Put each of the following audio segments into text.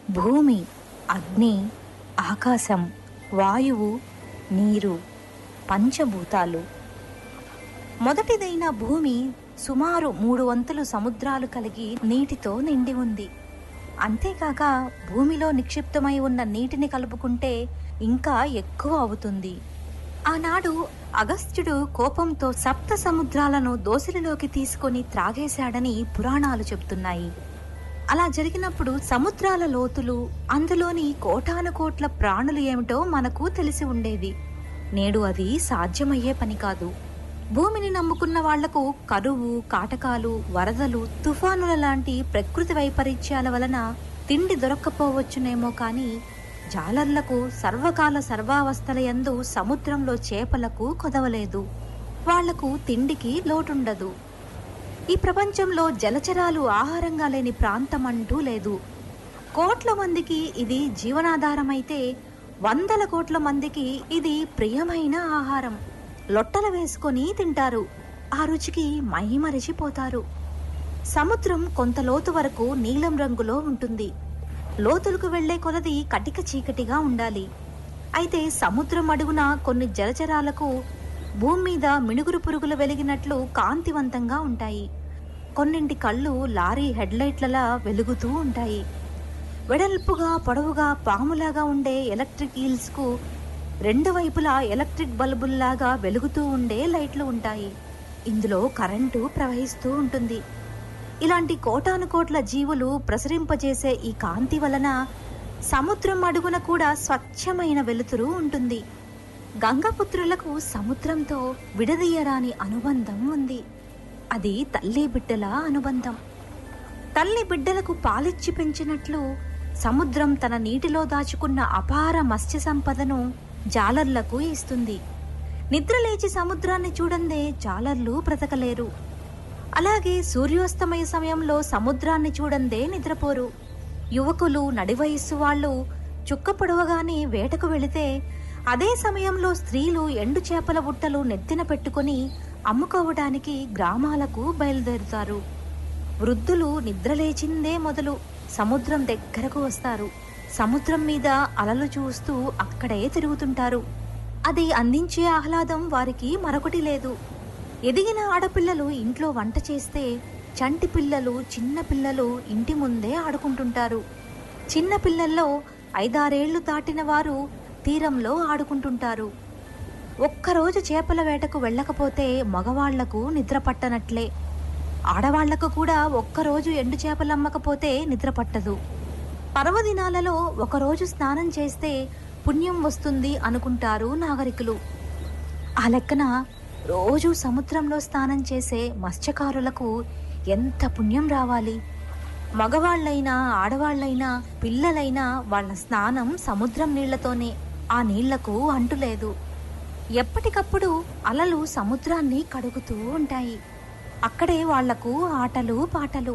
భూమి అగ్ని ఆకాశం వాయువు నీరు పంచభూతాలు మొదటిదైన భూమి సుమారు మూడు వంతులు సముద్రాలు కలిగి నీటితో నిండి ఉంది అంతేకాక భూమిలో నిక్షిప్తమై ఉన్న నీటిని కలుపుకుంటే ఇంకా ఎక్కువ అవుతుంది ఆనాడు అగస్త్యుడు కోపంతో సప్త సముద్రాలను దోసిలిలోకి తీసుకొని త్రాగేశాడని పురాణాలు చెబుతున్నాయి అలా జరిగినప్పుడు సముద్రాల లోతులు అందులోని కోటాను కోట్ల ప్రాణులు ఏమిటో మనకు తెలిసి ఉండేది నేడు అది సాధ్యమయ్యే పని కాదు భూమిని నమ్ముకున్న వాళ్లకు కరువు కాటకాలు వరదలు తుఫానుల లాంటి ప్రకృతి వైపరీత్యాల వలన తిండి దొరక్కపోవచ్చునేమో కాని జాలర్లకు సర్వకాల సర్వావస్థల యందు సముద్రంలో చేపలకు కొదవలేదు వాళ్లకు తిండికి లోటుండదు ఈ ప్రపంచంలో జలచరాలు ఆహారంగా లేని ప్రాంతం అంటూ లేదు కోట్ల మందికి ఇది జీవనాధారమైతే వందల కోట్ల మందికి ఇది ప్రియమైన ఆహారం లొట్టల వేసుకొని తింటారు ఆ రుచికి మైమరిచిపోతారు సముద్రం కొంత లోతు వరకు నీలం రంగులో ఉంటుంది లోతులకు వెళ్లే కొలది కటిక చీకటిగా ఉండాలి అయితే సముద్రం అడుగున కొన్ని జలచరాలకు భూమి మీద మినుగురు పురుగులు వెలిగినట్లు కాంతివంతంగా ఉంటాయి కొన్నింటి కళ్ళు లారీ హెడ్లైట్లలా వెలుగుతూ ఉంటాయి వెడల్పుగా పొడవుగా పాములాగా ఉండే ఎలక్ట్రిక్ ఈల్స్కు రెండు వైపులా ఎలక్ట్రిక్ బల్బుల్లాగా వెలుగుతూ ఉండే లైట్లు ఉంటాయి ఇందులో కరెంటు ప్రవహిస్తూ ఉంటుంది ఇలాంటి కోటాను కోట్ల జీవులు ప్రసరింపజేసే ఈ కాంతి వలన సముద్రం అడుగున కూడా స్వచ్ఛమైన వెలుతురు ఉంటుంది గంగపుత్రులకు సముద్రంతో విడదీయరాని అనుబంధం ఉంది అది తల్లి బిడ్డల అనుబంధం తల్లి బిడ్డలకు పాలిచ్చి పెంచినట్లు సముద్రం తన నీటిలో దాచుకున్న అపార మత్స్య సంపదను జాలర్లకు ఇస్తుంది నిద్రలేచి సముద్రాన్ని చూడందే జాలర్లు బ్రతకలేరు అలాగే సూర్యోస్తమయ సమయంలో సముద్రాన్ని చూడందే నిద్రపోరు యువకులు నడివయస్సు వాళ్ళు చుక్క పొడవగానే వేటకు వెళితే అదే సమయంలో స్త్రీలు ఎండు చేపల బుట్టలు నెత్తిన పెట్టుకుని అమ్ముకోవడానికి గ్రామాలకు బయలుదేరుతారు వృద్ధులు నిద్రలేచిందే మొదలు సముద్రం దగ్గరకు వస్తారు సముద్రం మీద అలలు చూస్తూ అక్కడే తిరుగుతుంటారు అది అందించే ఆహ్లాదం వారికి మరొకటి లేదు ఎదిగిన ఆడపిల్లలు ఇంట్లో వంట చేస్తే చంటి పిల్లలు చిన్న పిల్లలు ఇంటి ముందే ఆడుకుంటుంటారు చిన్న పిల్లల్లో ఐదారేళ్లు దాటిన వారు తీరంలో ఆడుకుంటుంటారు ఒక్కరోజు చేపల వేటకు వెళ్ళకపోతే మగవాళ్లకు నిద్ర పట్టనట్లే ఆడవాళ్లకు కూడా ఒక్కరోజు ఎండు చేపలు అమ్మకపోతే నిద్ర పట్టదు పర్వదినాలలో ఒకరోజు స్నానం చేస్తే పుణ్యం వస్తుంది అనుకుంటారు నాగరికులు ఆ లెక్కన రోజు సముద్రంలో స్నానం చేసే మత్స్యకారులకు ఎంత పుణ్యం రావాలి మగవాళ్ళైనా ఆడవాళ్ళైనా పిల్లలైనా వాళ్ళ స్నానం సముద్రం నీళ్లతోనే ఆ నీళ్లకు అంటులేదు ఎప్పటికప్పుడు అలలు సముద్రాన్ని కడుగుతూ ఉంటాయి అక్కడే వాళ్లకు ఆటలు పాటలు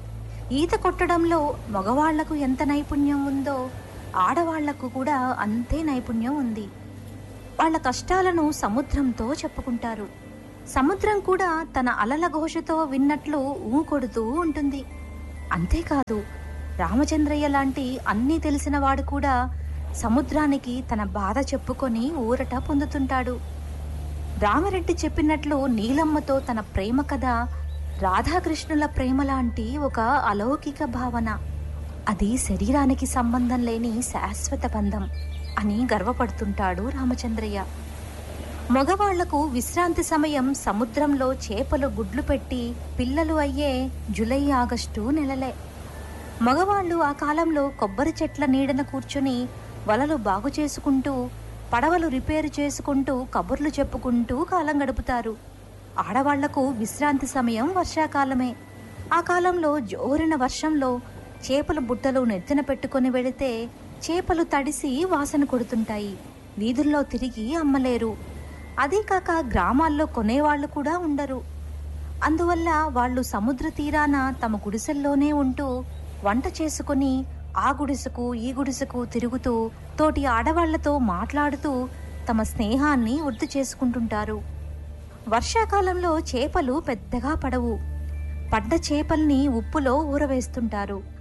ఈత కొట్టడంలో మగవాళ్లకు ఎంత నైపుణ్యం ఉందో ఆడవాళ్లకు కూడా అంతే నైపుణ్యం ఉంది వాళ్ళ కష్టాలను సముద్రంతో చెప్పుకుంటారు సముద్రం కూడా తన అలల ఘోషతో విన్నట్లు ఊ కొడుతూ ఉంటుంది అంతేకాదు రామచంద్రయ్య లాంటి అన్నీ తెలిసిన వాడు కూడా సముద్రానికి తన బాధ చెప్పుకొని ఊరట పొందుతుంటాడు రామరెడ్డి చెప్పినట్లు నీలమ్మతో తన ప్రేమ కథ రాధాకృష్ణుల ప్రేమ లాంటి ఒక అలౌకిక భావన అది శరీరానికి సంబంధం లేని శాశ్వత బంధం అని గర్వపడుతుంటాడు రామచంద్రయ్య మగవాళ్లకు విశ్రాంతి సమయం సముద్రంలో చేపలు గుడ్లు పెట్టి పిల్లలు అయ్యే జులై ఆగస్టు నెలలే మగవాళ్ళు ఆ కాలంలో కొబ్బరి చెట్ల నీడన కూర్చుని వలలు బాగు చేసుకుంటూ పడవలు రిపేరు చేసుకుంటూ కబుర్లు చెప్పుకుంటూ కాలం గడుపుతారు ఆడవాళ్లకు విశ్రాంతి సమయం వర్షాకాలమే ఆ కాలంలో జోరిన వర్షంలో చేపల బుట్టలు నెత్తిన పెట్టుకొని వెళితే చేపలు తడిసి వాసన కొడుతుంటాయి వీధుల్లో తిరిగి అమ్మలేరు అదే కాక గ్రామాల్లో కొనేవాళ్లు కూడా ఉండరు అందువల్ల వాళ్ళు సముద్ర తీరాన తమ గుడిసెల్లోనే ఉంటూ వంట చేసుకుని ఆ గుడిసెకు ఈ గుడిసెకు తిరుగుతూ తోటి ఆడవాళ్లతో మాట్లాడుతూ తమ స్నేహాన్ని వృద్ధి చేసుకుంటుంటారు వర్షాకాలంలో చేపలు పెద్దగా పడవు పడ్డ చేపల్ని ఉప్పులో ఊరవేస్తుంటారు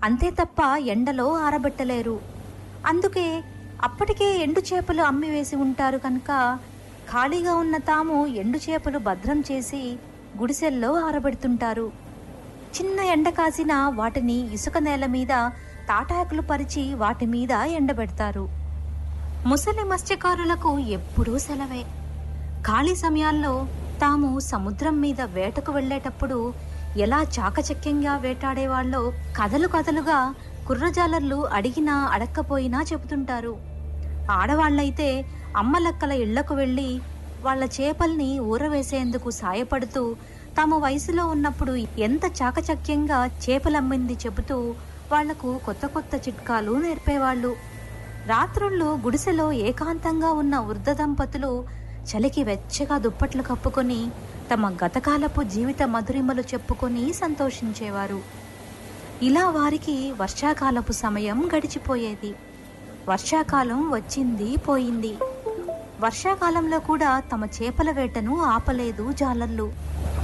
అంతే తప్ప ఎండలో ఆరబెట్టలేరు అందుకే అప్పటికే ఎండు చేపలు అమ్మివేసి ఉంటారు కనుక ఖాళీగా ఉన్న తాము ఎండు చేపలు భద్రం చేసి గుడిసెల్లో ఆరబెడుతుంటారు చిన్న ఎండ కాసిన వాటిని ఇసుక నేల మీద తాటాకులు పరిచి వాటి మీద ఎండబెడతారు ముసలి మత్స్యకారులకు ఎప్పుడూ సెలవే ఖాళీ సమయాల్లో తాము సముద్రం మీద వేటకు వెళ్ళేటప్పుడు ఎలా చాకచక్యంగా వేటాడేవాళ్ళో కథలు కథలుగా కుర్రజాలర్లు అడిగినా అడక్కపోయినా చెబుతుంటారు ఆడవాళ్ళైతే అమ్మలక్కల ఇళ్లకు వెళ్ళి వాళ్ళ చేపల్ని ఊరవేసేందుకు సాయపడుతూ తాము వయసులో ఉన్నప్పుడు ఎంత చాకచక్యంగా చేపలమ్మింది చెబుతూ వాళ్లకు కొత్త కొత్త చిట్కాలు నేర్పేవాళ్ళు రాత్రుళ్ళు గుడిసెలో ఏకాంతంగా ఉన్న వృద్ధ దంపతులు చలికి వెచ్చగా దుప్పట్లు కప్పుకొని తమ గతకాలపు జీవిత మధురిమలు చెప్పుకొని సంతోషించేవారు ఇలా వారికి వర్షాకాలపు సమయం గడిచిపోయేది వర్షాకాలం వచ్చింది పోయింది వర్షాకాలంలో కూడా తమ చేపల వేటను ఆపలేదు జాలర్లు